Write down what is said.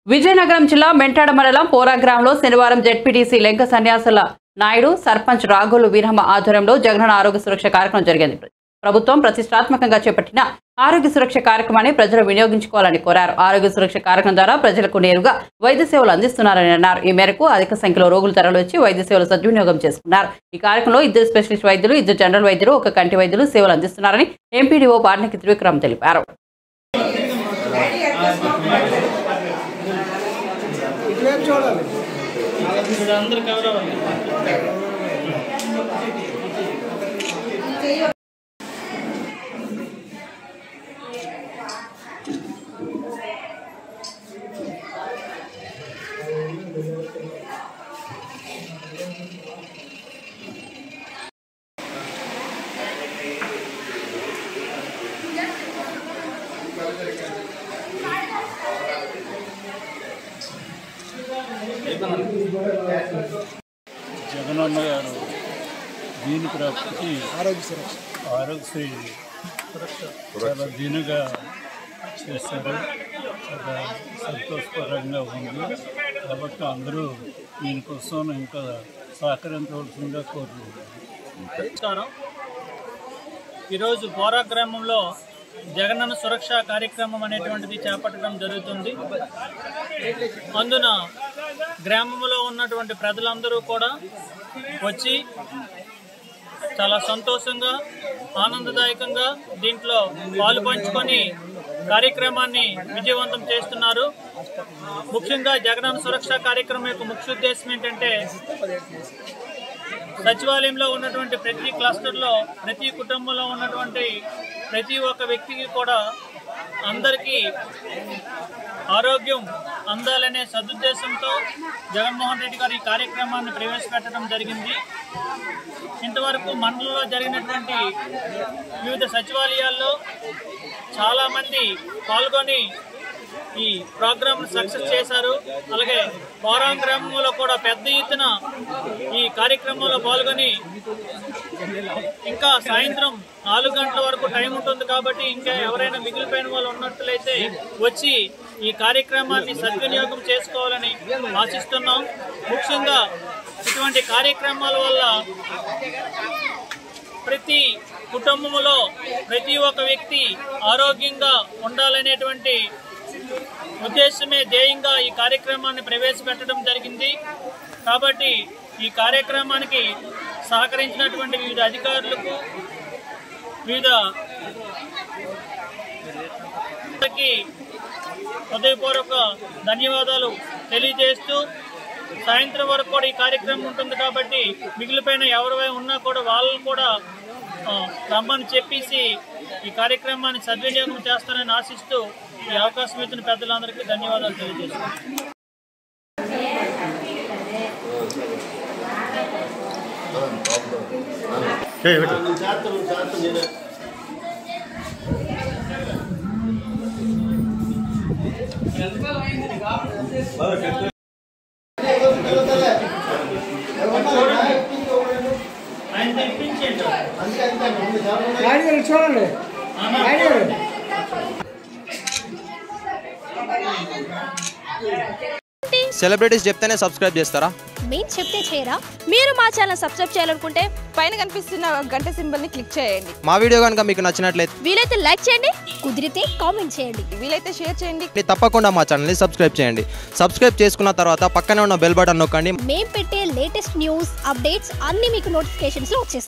విజయనగరం జిల్లా మెంటాడ మండలం పోరా గ్రామంలో శనివారం జెడ్పీటీసీ లెంక సన్యాసుల నాయుడు సర్పంచ్ రాఘోలు వీరమ్మ ఆధ్వర్యంలో జగనన్న ఆరోగ్య సురక్ష కార్యక్రమం జరిగింది ప్రభుత్వం ప్రతిష్టాత్మకంగా చేపట్టిన ఆరోగ్య సురక్ష కార్యక్రమాన్ని ప్రజలు వినియోగించుకోవాలని కోరారు ఆరోగ్య సురక్ష కార్యక్రమం ద్వారా ప్రజలకు నేరుగా వైద్య సేవలు అందిస్తున్నారని అన్నారు ఈ మేరకు అధిక సంఖ్యలో రోగులు తరలివచ్చి వైద్య సేవలు సద్వినియోగం చేసుకున్నారు ఈ కార్యక్రమంలో ఇద్దరు స్పెషలిస్ట్ వైద్యులు ఇద్దరు జనరల్ వైద్యులు ఒక కంటి వైద్యులు సేవలు అందిస్తున్నారని ఎంపీడీఓ పార్నకి త్రివిక్రమ్ తెలిపారు ఇటువైపు చూడాలి అందరు కవర్ అవ్వాలి జగనన్న గారు దీని ప్రాప్తికి ఆరోగ్య సురక్ష ఆరోగ్యశ్రీ చాలా దీనిగా చేశారు చాలా సంతోషకరంగా ఉంది కాబట్టి అందరూ దీనికోసం ఇంకా సహకరించవలసిందిగా కోరుకుంటున్నాను నమస్కారం ఈరోజు బోరా గ్రామంలో జగనన్న సురక్ష కార్యక్రమం అనేటువంటిది చేపట్టడం జరుగుతుంది అందున గ్రామంలో ఉన్నటువంటి ప్రజలందరూ కూడా వచ్చి చాలా సంతోషంగా ఆనందదాయకంగా దీంట్లో పాలు పంచుకొని కార్యక్రమాన్ని విజయవంతం చేస్తున్నారు ముఖ్యంగా జగనన్న సురక్ష కార్యక్రమం యొక్క ముఖ్య ఉద్దేశం ఏంటంటే సచివాలయంలో ఉన్నటువంటి ప్రతి క్లస్టర్లో ప్రతి కుటుంబంలో ఉన్నటువంటి ప్రతి ఒక్క వ్యక్తికి కూడా అందరికీ ఆరోగ్యం అందాలనే సదుద్దేశంతో జగన్మోహన్ రెడ్డి గారు ఈ కార్యక్రమాన్ని ప్రవేశపెట్టడం జరిగింది ఇంతవరకు మండలంలో జరిగినటువంటి వివిధ సచివాలయాల్లో చాలామంది పాల్గొని ఈ ప్రోగ్రామ్ సక్సెస్ చేశారు అలాగే పోరాం గ్రామంలో కూడా పెద్ద ఎత్తున ఈ కార్యక్రమంలో పాల్గొని ఇంకా సాయంత్రం నాలుగు గంటల వరకు టైం ఉంటుంది కాబట్టి ఇంకా ఎవరైనా మిగిలిపోయిన వాళ్ళు ఉన్నట్లయితే వచ్చి ఈ కార్యక్రమాన్ని సద్వినియోగం చేసుకోవాలని ఆశిస్తున్నాం ముఖ్యంగా ఇటువంటి కార్యక్రమాల వల్ల ప్రతి కుటుంబంలో ప్రతి ఒక్క వ్యక్తి ఆరోగ్యంగా ఉండాలనేటువంటి ఉద్దేశమే ధ్యేయంగా ఈ కార్యక్రమాన్ని ప్రవేశపెట్టడం జరిగింది కాబట్టి ఈ కార్యక్రమానికి సహకరించినటువంటి వివిధ అధికారులకు వివిధ అందరికీ హృదయపూర్వక ధన్యవాదాలు తెలియజేస్తూ సాయంత్రం వరకు కూడా ఈ కార్యక్రమం ఉంటుంది కాబట్టి మిగిలిపోయిన ఎవరివై ఉన్నా కూడా వాళ్ళు కూడా ఆ, రమ్మని చెప్పేసి ఈ కార్యక్రమాన్ని సద్వినియోగం చేస్తారని ఆశిస్తూ ఈ అవకాశం ఇచ్చిన పెద్దలందరికీ ధన్యవాదాలు తెలియజేస్తున్నాను ఆయన తెప్పించండి నాయుడు గారు ఇటు చూడండి నాయుడు గారు సెలబ్రిటీస్ చెప్తేనే సబ్స్క్రైబ్ చేస్తారా మేము చెప్తే చేయరా మీరు మా ఛానల్ సబ్స్క్రైబ్ చేయాలనుకుంటే పైన కనిపిస్తున్న గంట సింబల్ ని క్లిక్ చేయండి మా వీడియో కనుక మీకు నచ్చినట్లయితే వీలైతే లైక్ చేయండి కుదిరితే కామెంట్ చేయండి వీలైతే షేర్ చేయండి తప్పకుండా మా ఛానల్ని సబ్స్క్రైబ్ చేయండి సబ్స్క్రైబ్ చేసుకున్న తర్వాత పక్కనే ఉన్న బెల్ బటన్ నొక్కండి మేము పెట్టే లేటెస్ట్ న్యూస్ అప్డేట్స్ అన్నీ మీకు నోటిఫికేషన్స్లో వచ్చేస్తాయి